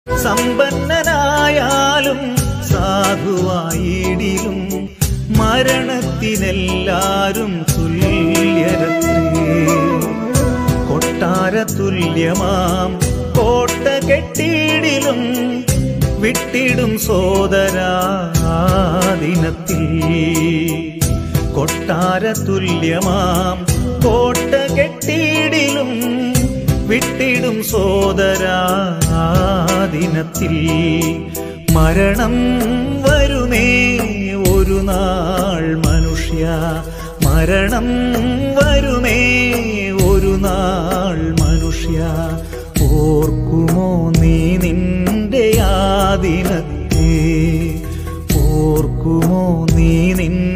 സമ്പന്നനായാലും സാധുവായിടിലും മരണത്തിനെല്ലാരും തുല്യരത്രേ കൊട്ടാര തുല്യമാം കോട്ട കെട്ടിയിടിലും വിട്ടിടും സോദരാദിനത്തിൽ കൊട്ടാര തുല്യമാം കോട്ട കെട്ടിയിടിലും വിട്ടിടും സോദരാദിനത്തിൽ മരണം വരുമേ ഒരു നാൾ മനുഷ്യ മരണം വരുമേ ഒരു നാൾ മനുഷ്യ ഓർക്കുമോ നീ നിന്റെ ആദിനത്തെ ഓർക്കുമോ നീ നിന്റെ